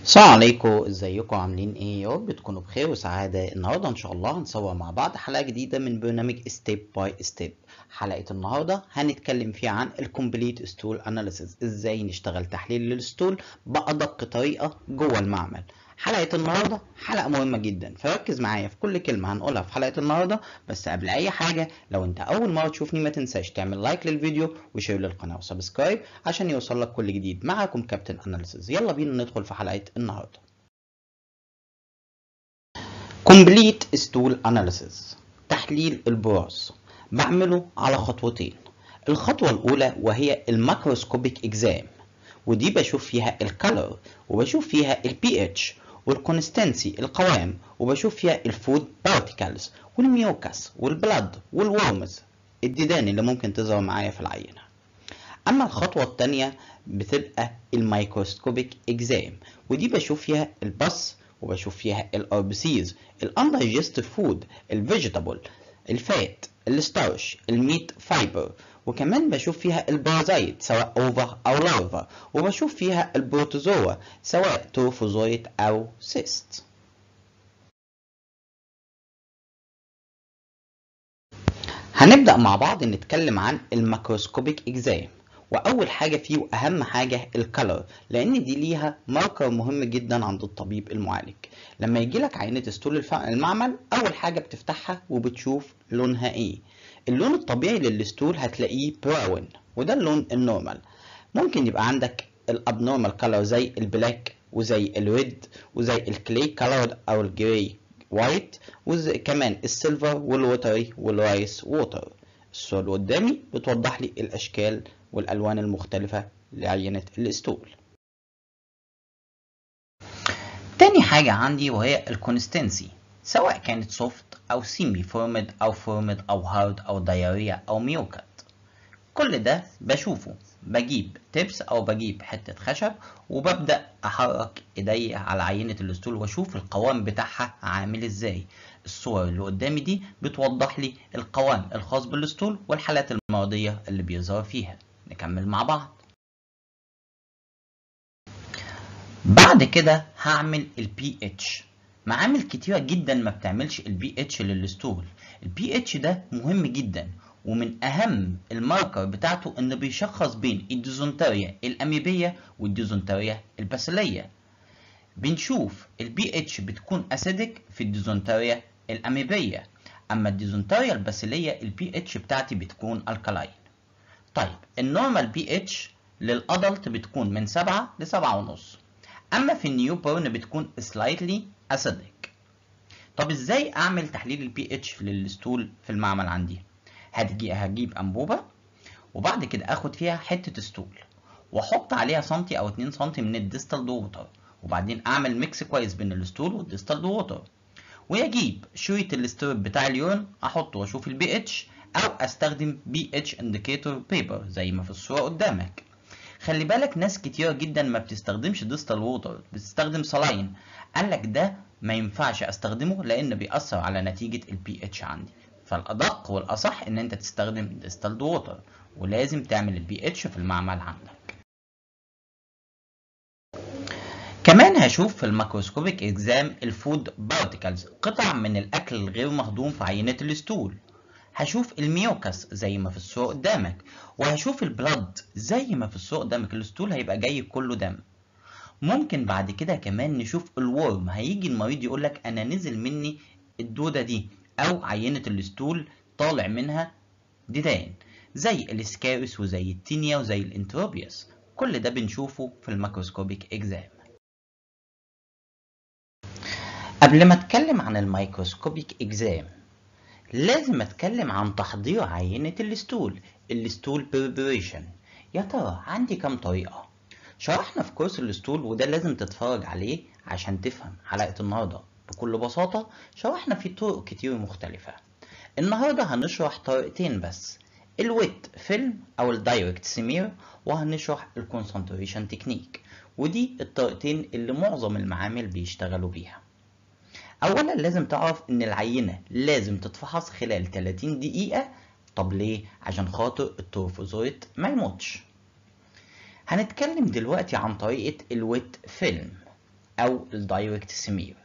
السلام عليكم ازيكم عاملين ايه يا رب تكونوا بخير وسعاده النهارده ان شاء الله هنصور مع بعض حلقه جديده من برنامج ستيب باي ستيب حلقه النهارده هنتكلم فيها عن الكومبليت ستول اناليسيس ازاي نشتغل تحليل للستول بادق طريقه جوه المعمل حلقه النهارده حلقه مهمه جدا فركز معايا في كل كلمه هنقولها في حلقه النهارده بس قبل اي حاجه لو انت اول مره تشوفني ما تنساش تعمل لايك للفيديو وشير للقناه وسبسكرايب عشان يوصل لك كل جديد معاكم كابتن اناليسيس يلا بينا ندخل في حلقه النهارده Complete Stool Analysis تحليل البراز بعمله على خطوتين الخطوة الأولى وهي الماكروسكوبيك إكزام ودي بشوف فيها الكالر وبشوف فيها البي اتش والكونستنسي القوام وبشوف فيها الفود بارتيكلز والميوكس والبلد والورمز الديدان اللي ممكن تظهر معايا في العينة أما الخطوة التانية بتبقى الميكروسكوبيك إكزام ودي بشوف فيها البص وبشوف فيها الار بي سيز الاندايجستيف فود الفيجيتابل الفات الستارش الميت فايبر وكمان بشوف فيها البارازايت سواء اوفا او لارفا وبشوف فيها البروتوزوا سواء تروفوزويت او سيست هنبدأ مع بعض نتكلم عن الماكروسكوبيك اكزام واول حاجه فيه واهم حاجه الكالر لان دي ليها ماركر مهم جدا عند الطبيب المعالج لما يجي لك عينه ستول المعمل اول حاجه بتفتحها وبتشوف لونها ايه اللون الطبيعي للستول هتلاقيه براون وده اللون النورمال ممكن يبقى عندك الابنورمال كالر زي البلاك وزي الريد وزي الكلي كالر او الجراي وايت وكمان السيلفر والوتري والرايس ووتر الصورة اللي قدامي بتوضح لي الأشكال والألوان المختلفة لعينة الستول تاني حاجة عندي وهي الكونستنسي سواء كانت سوفت أو سيمي فورمد أو فورمد أو هارد أو دايريا أو ميوكت كل ده بشوفه بجيب تبس أو بجيب حتة خشب وببدأ أحرك إيدي على عينة الستول وأشوف القوام بتاعها عامل إزاي الصور اللي قدامي دي بتوضح لي القوام الخاص بالستول والحالات المرضية اللي بيظهر فيها نكمل مع بعض بعد كده هعمل البي اتش معامل كتيرة جدا ما بتعملش البي اتش للستول البي اتش ده مهم جدا ومن اهم الماركر بتاعته انه بيشخص بين الديزونتاريا الاميبية والديزونتاريا الباسيلية بنشوف البي اتش بتكون اسيدك في الديزونتاريا الاميبية اما الديزونتاريا الباسيلية البي اتش بتاعتي بتكون الكالاين طيب النورمال بي اتش للادلت بتكون من 7 ل 7 ونص اما في النيو بورن بتكون سلايتلي اسيدك طب ازاي اعمل تحليل البي اتش للستول في المعمل عندي هتجي هجيب انبوبه وبعد كده اخد فيها حته ستول واحط عليها سنتي او 2 سنتي من الديستال ووتر وبعدين اعمل ميكس كويس بين الستول والديستال ووتر واجيب شريط الاستروب بتاع اليورين احطه واشوف البي اتش او استخدم بي اتش انديكيتور بيبر زي ما في الصوره قدامك خلي بالك ناس كتيره جدا ما بتستخدمش ديستال ووتر بتستخدم سلاين قال لك ده ما ينفعش استخدمه لان بيأثر على نتيجه البي اتش عندي فالادق والاصح ان انت تستخدم ديستال ووتر ولازم تعمل البي اتش في المعمل عندك كمان هشوف في الميكروسكوبيك اكزام الفود بارتيكلز قطع من الاكل الغير مهضوم في عينه الستول هشوف الميوكس زي ما في الصورة قدامك وهشوف البلد زي ما في الصورة قدامك الستول هيبقى جاي كله دم ممكن بعد كده كمان نشوف الورم هيجي المريض يقول لك انا نزل مني الدودة دي او عينة الستول طالع منها ديدان زي الاسكارس وزي التينيا وزي الانتروبيوس كل ده بنشوفه في الميكروسكوبيك اكزام قبل ما اتكلم عن الميكروسكوبيك اكزام لازم اتكلم عن تحضير عينة الستول الستول بريبريشن يا ترى عندي كام طريقة شرحنا في كورس الستول وده لازم تتفرج عليه عشان تفهم حلقة النهاردة بكل بساطة شرحنا فيه طرق كتير مختلفة النهاردة هنشرح طريقتين بس الويت فيلم او الدايركت سمير وهنشرح الكونسنتريشن تكنيك ودي الطريقتين اللي معظم المعامل بيشتغلوا بيها اولا لازم تعرف ان العينه لازم تتفحص خلال 30 دقيقه طب ليه عشان خاطر التروفوزويت ما يموتش هنتكلم دلوقتي عن طريقه الويت فيلم او الدايركت سمير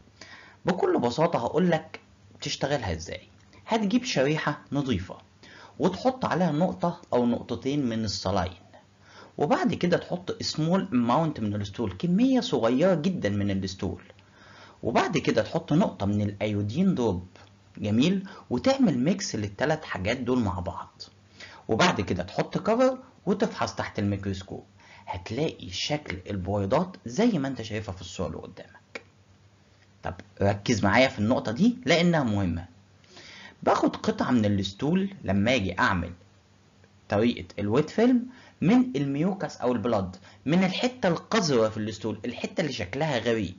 بكل بساطة هقول لك تشتغلها ازاي هتجيب شريحة نظيفة وتحط عليها نقطة او نقطتين من الصلاين وبعد كده تحط سمول اماونت من الستول كمية صغيرة جدا من الستول وبعد كده تحط نقطة من الايودين دروب جميل وتعمل ميكس للثلاث حاجات دول مع بعض وبعد كده تحط كفر وتفحص تحت الميكروسكوب هتلاقي شكل البويضات زي ما انت شايفها في الصورة اللي قدامك طب ركز معايا في النقطة دي لأنها مهمة باخد قطعة من الستول لما اجي اعمل طريقة الويت فيلم من الميوكس او البلد من الحتة القذرة في الستول الحتة اللي شكلها غريب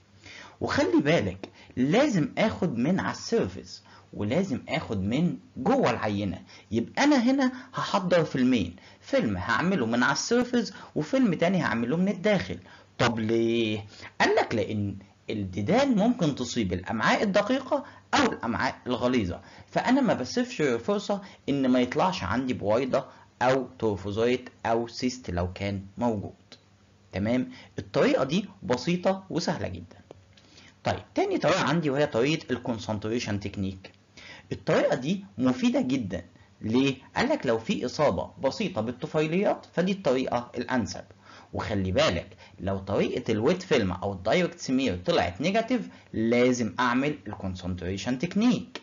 وخلي بالك لازم اخد من على السيرفيس ولازم اخد من جوه العينه يبقى انا هنا هحضر فيلمين فيلم هعمله من على السيرفيس وفيلم تاني هعمله من الداخل طب ليه قال لك لان الديدان ممكن تصيب الامعاء الدقيقه او الامعاء الغليظه فانا ما بسيبش فرصه ان ما يطلعش عندي بويضه او تروفوزويت او سيست لو كان موجود تمام الطريقه دي بسيطه وسهله جدا طيب تاني طريقة عندي وهي طريقة الكونسنتريشن تكنيك الطريقة دي مفيدة جدا ليه؟ قال لك لو في إصابة بسيطة بالطفيليات فدي الطريقة الأنسب وخلي بالك لو طريقة الويت فيلم أو الدايركت سمير طلعت نيجاتيف لازم أعمل الكونسنتريشن تكنيك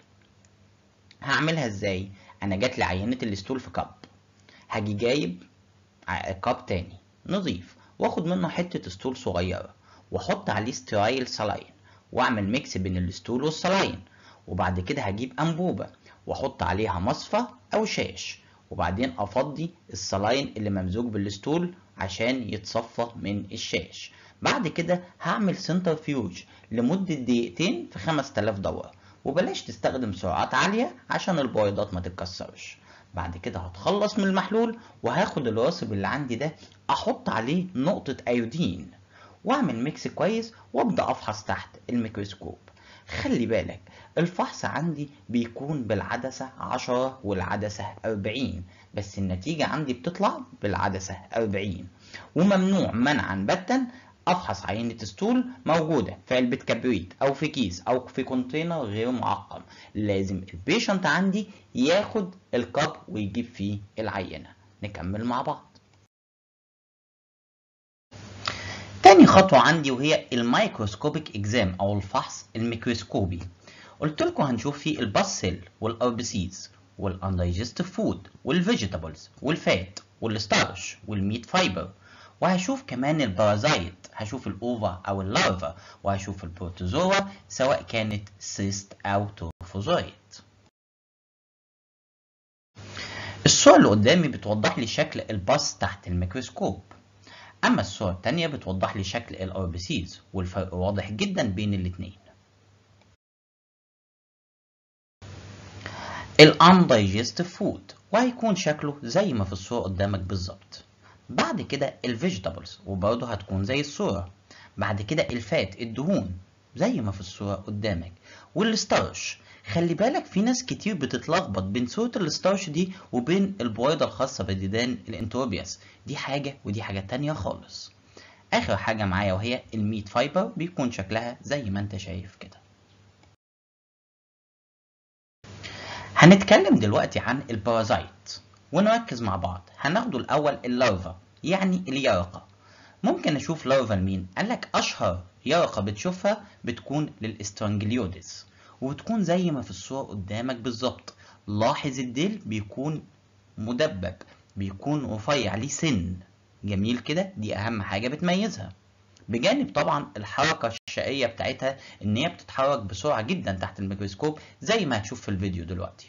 هعملها ازاي؟ أنا جات لي عينة الستول في كاب هاجي جايب كاب تاني نظيف واخد منه حتة ستول صغيرة واحط عليه سترايل سلاين واعمل ميكس بين الستول والصلاين وبعد كده هجيب انبوبة واحط عليها مصفى او شاش وبعدين افضي الصلاين اللي ممزوج بالستول عشان يتصفى من الشاش بعد كده هعمل سنترفيوج لمدة دقيقتين في 5000 دورة وبلاش تستخدم سرعات عالية عشان البويضات ما تتكسرش بعد كده هتخلص من المحلول وهاخد الراسب اللي عندي ده احط عليه نقطة ايودين واعمل ميكس كويس وابدا افحص تحت الميكروسكوب خلي بالك الفحص عندي بيكون بالعدسة 10 والعدسة 40 بس النتيجة عندي بتطلع بالعدسة 40 وممنوع منعا باتا افحص عينة ستول موجودة في علبة كبريت او في كيس او في كونتينر غير معقم لازم البيشنت عندي ياخد الكاب ويجيب فيه العينة نكمل مع بعض تاني خطوة عندي وهي الميكروسكوبيك اكزام او الفحص الميكروسكوبي قلت لكم هنشوف فيه الباسيل والاربسيز والاندايجستيف فود والفيجيتابلز والفات والستارش والميت فايبر وهشوف كمان البارازايت هشوف الاوفا او اللارفا وهشوف البروتوزوا سواء كانت سيست او تروفوزويت الصورة اللي قدامي بتوضح لي شكل الباص تحت الميكروسكوب أما الصورة التانية بتوضح لي شكل الأربسيز والفرق واضح جدا بين الاتنين الأندايجستيف فود وهيكون شكله زي ما في الصورة قدامك بالظبط بعد كده الفيجيتابلز وبرضه هتكون زي الصورة بعد كده الفات الدهون زي ما في الصورة قدامك والستارش خلي بالك في ناس كتير بتتلخبط بين صورة الستارش دي وبين البويضة الخاصة بديدان الانتروبياس دي حاجة ودي حاجة تانية خالص آخر حاجة معايا وهي الميت فايبر بيكون شكلها زي ما انت شايف كده هنتكلم دلوقتي عن البارازايت ونركز مع بعض هناخده الأول اللارفا يعني اليرقة ممكن أشوف لارفا لمين؟ قالك أشهر يرقة بتشوفها بتكون للاسترانجليودس وبتكون زي ما في الصورة قدامك بالظبط لاحظ الديل بيكون مدبب بيكون رفيع ليه سن جميل كده دي أهم حاجة بتميزها بجانب طبعا الحركة الشقية بتاعتها إن هي بتتحرك بسرعة جدا تحت الميكروسكوب زي ما هتشوف في الفيديو دلوقتي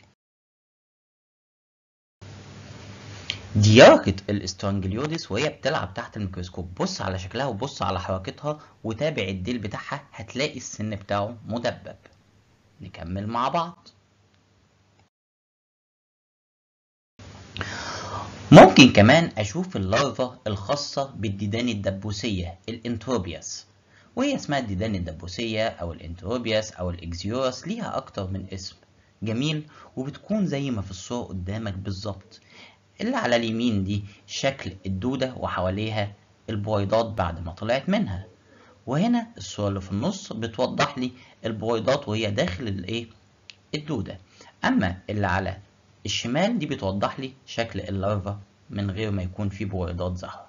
دي يرقة الاسترانجليودس وهي بتلعب تحت الميكروسكوب بص على شكلها وبص على حركتها وتابع الديل بتاعها هتلاقي السن بتاعه مدبب نكمل مع بعض ممكن كمان أشوف اللارفا الخاصة بالديدان الدبوسية الانتروبياس وهي اسمها الديدان الدبوسية أو الانتروبياس أو الإكزيوراس ليها أكتر من اسم جميل وبتكون زي ما في الصورة قدامك بالظبط اللي على اليمين دي شكل الدودة وحواليها البويضات بعد ما طلعت منها وهنا الصورة اللي في النص بتوضح لي البويضات وهي داخل الايه الدودة اما اللي على الشمال دي بتوضح لي شكل اللارفا من غير ما يكون في بويضات ظاهرة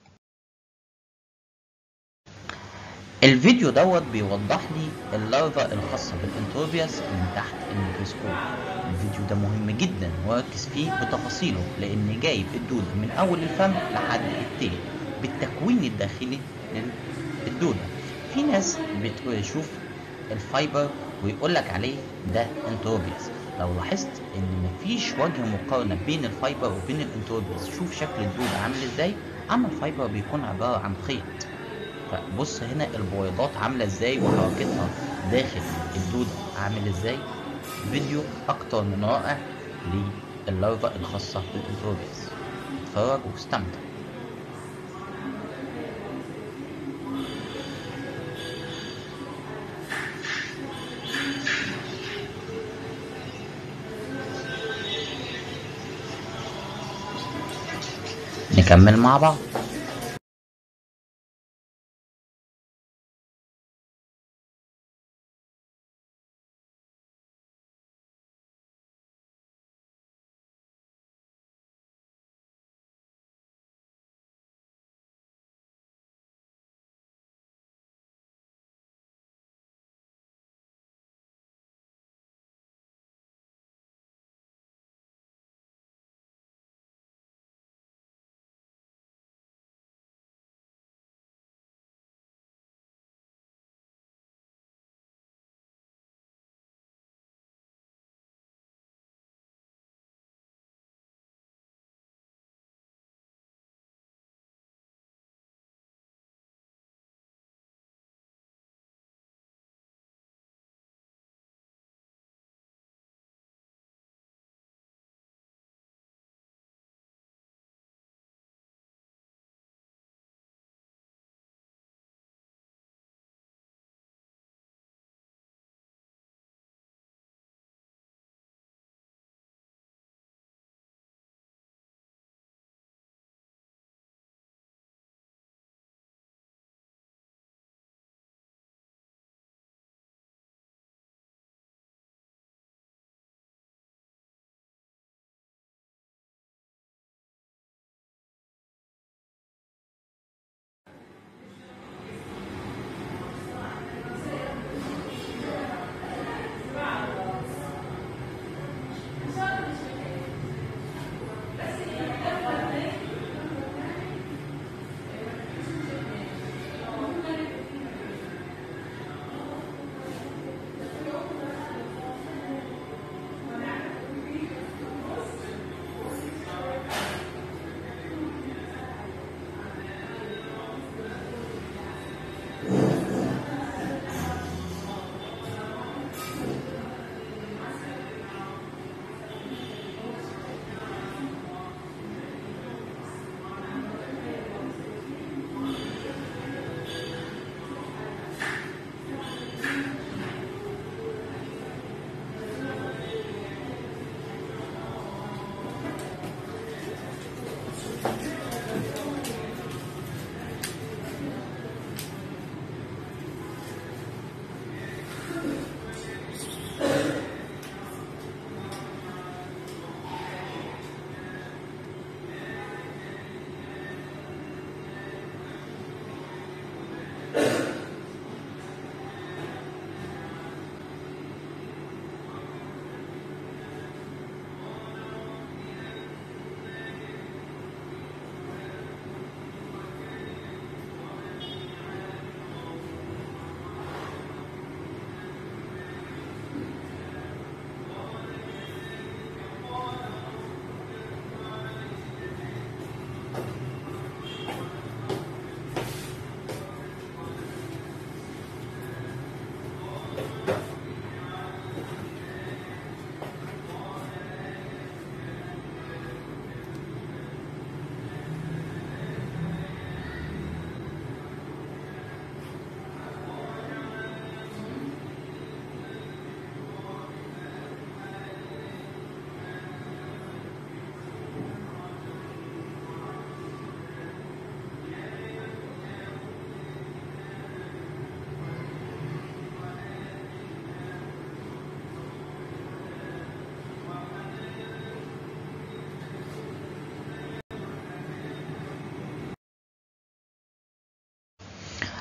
الفيديو دوت بيوضح لي اللارفا الخاصة بالانتروبياس من تحت الميكروسكوب الفيديو ده مهم جدا وركز فيه بتفاصيله لان جايب الدودة من اول الفم لحد التيل بالتكوين الداخلي للدودة في ناس بتشوف الفايبر ويقول لك عليه ده انتروبياس لو لاحظت ان مفيش وجه مقارنة بين الفايبر وبين الانتروبياس شوف شكل الدودة عامل ازاي اما الفايبر بيكون عبارة عن خيط فبص هنا البويضات عاملة ازاي وحركتها داخل الدودة عامل ازاي فيديو اكتر من رائع لللارفا الخاصة بالانتروبياس اتفرج واستمتع نكمل مع بعض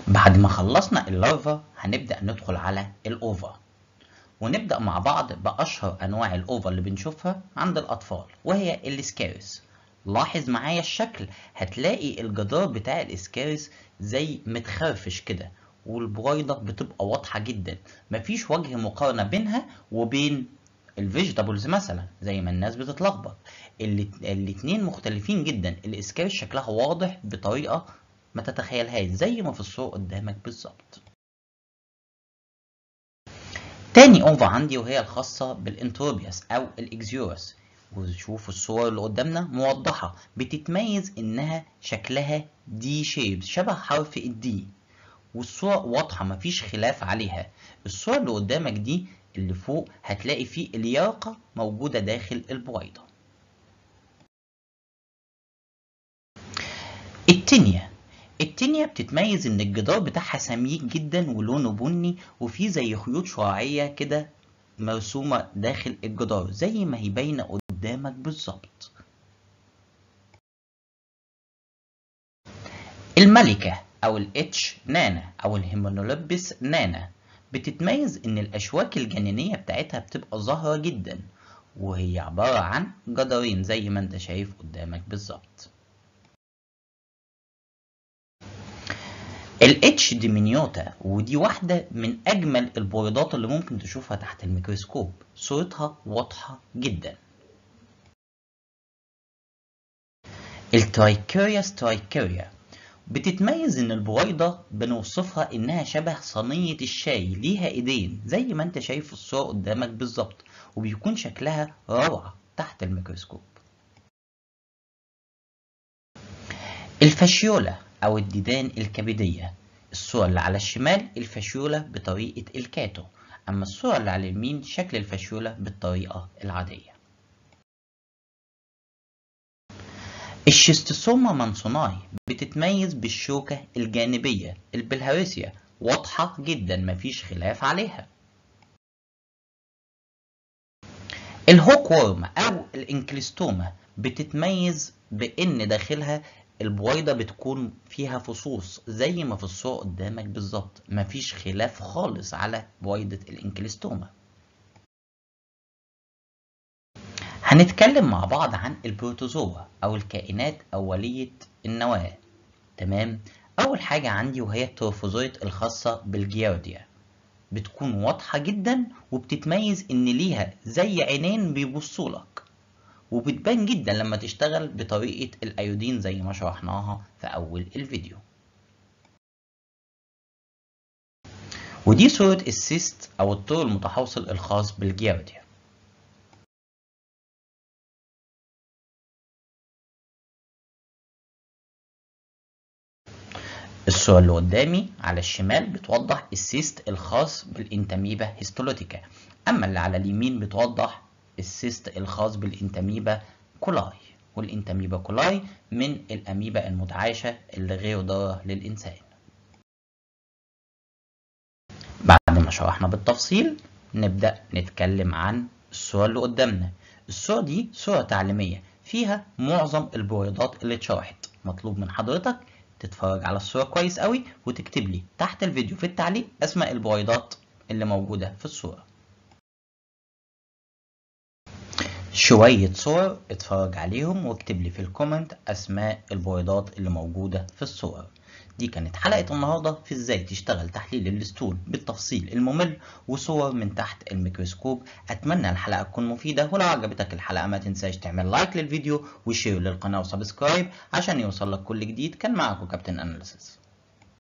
بعد ما خلصنا اللارفا هنبدأ ندخل على الأوفا ونبدأ مع بعض بأشهر أنواع الأوفا اللي بنشوفها عند الأطفال وهي الإسكارس لاحظ معايا الشكل هتلاقي الجدار بتاع الإسكارس زي متخرفش كده والبويضة بتبقى واضحة جدا مفيش وجه مقارنة بينها وبين الفيجيتابلز مثلا زي ما الناس بتتلخبط الاتنين مختلفين جدا الإسكارس شكلها واضح بطريقة ما تتخيلهاش زي ما في الصورة قدامك بالظبط تاني اوفا عندي وهي الخاصة بالانتروبياس او الاكزيورس وشوفوا الصور اللي قدامنا موضحة بتتميز انها شكلها دي شيب شبه حرف الدي والصورة واضحة مفيش خلاف عليها الصورة اللي قدامك دي اللي فوق هتلاقي فيه الياقة موجودة داخل البويضة التنية التنية بتتميز ان الجدار بتاعها سميك جدا ولونه بني وفيه زي خيوط شعاعية كده مرسومة داخل الجدار زي ما هي باينة قدامك بالظبط الملكة او الاتش نانا او الهيمونولبس نانا بتتميز ان الاشواك الجنينية بتاعتها بتبقى ظاهرة جدا وهي عبارة عن جدارين زي ما انت شايف قدامك بالظبط الاتش ديمينيوتا ودي واحدة من أجمل البويضات اللي ممكن تشوفها تحت الميكروسكوب صورتها واضحة جدا الترايكيريا سترايكيريا بتتميز ان البويضة بنوصفها انها شبه صينية الشاي ليها ايدين زي ما انت شايف في الصورة قدامك بالظبط وبيكون شكلها روعة تحت الميكروسكوب الفاشيولا أو الديدان الكبدية الصورة اللي على الشمال الفاشيولا بطريقة الكاتو أما الصورة اللي على اليمين شكل الفاشيولا بالطريقة العادية الشيستوسوما مانسوناي بتتميز بالشوكة الجانبية البلهارسيا واضحة جدا مفيش خلاف عليها الهوك وورم أو الانكليستوما بتتميز بإن داخلها البويضة بتكون فيها فصوص زي ما في الصورة قدامك بالظبط مفيش خلاف خالص على بويضة الانكليستوما هنتكلم مع بعض عن البروتوزوا أو الكائنات أولية النواة تمام أول حاجة عندي وهي التروفوزويت الخاصة بالجيارديا بتكون واضحة جدا وبتتميز إن ليها زي عينين بيبصولك وبتبان جدا لما تشتغل بطريقة الأيودين زي ما شرحناها في أول الفيديو ودي صورة السيست أو الطور المتحوصل الخاص بالجيارديا الصورة اللي قدامي على الشمال بتوضح السيست الخاص بالانتاميبا هيستولوتيكا أما اللي على اليمين بتوضح السيست الخاص بالانتاميبا كولاي والانتاميبا كولاي من الأميبا المتعايشة اللي غير ضارة للإنسان بعد ما شرحنا بالتفصيل نبدأ نتكلم عن الصورة اللي قدامنا الصورة دي صورة تعليمية فيها معظم البويضات اللي اتشرحت مطلوب من حضرتك تتفرج على الصورة كويس قوي وتكتب لي تحت الفيديو في التعليق أسماء البويضات اللي موجودة في الصورة شوية صور اتفرج عليهم واكتب لي في الكومنت أسماء البويضات اللي موجودة في الصور دي كانت حلقة النهاردة في ازاي تشتغل تحليل الاسطول بالتفصيل الممل وصور من تحت الميكروسكوب اتمنى الحلقة تكون مفيدة ولو عجبتك الحلقة ما تنساش تعمل لايك للفيديو وشير للقناة وسبسكرايب عشان يوصلك كل جديد كان معكم كابتن اناليسيس